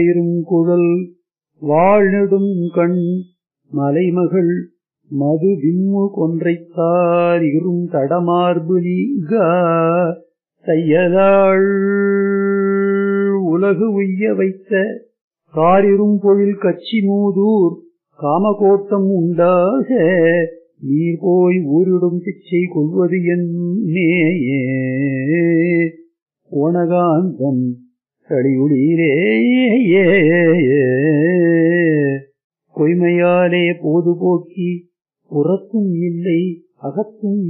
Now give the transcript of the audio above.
இருங்குழல் வாழ்நெடும் கண் மலைமகள் மது விம்மு கொன்றைத்தார் இரும் தடமார்பு நீங்கா தையலாள் உலகு உய்ய வைத்த காரிரும் பொழில் கச்சி மூதூர் காமகோட்டம் உண்டாக நீர் போய் ஊரிடும் பிச்சை கொள்வது என்னேயே ஓனகாந்தம் களியுளீரே பொய்மையாலே போது போக்கி புறத்தும் இல்லை அகத்தும்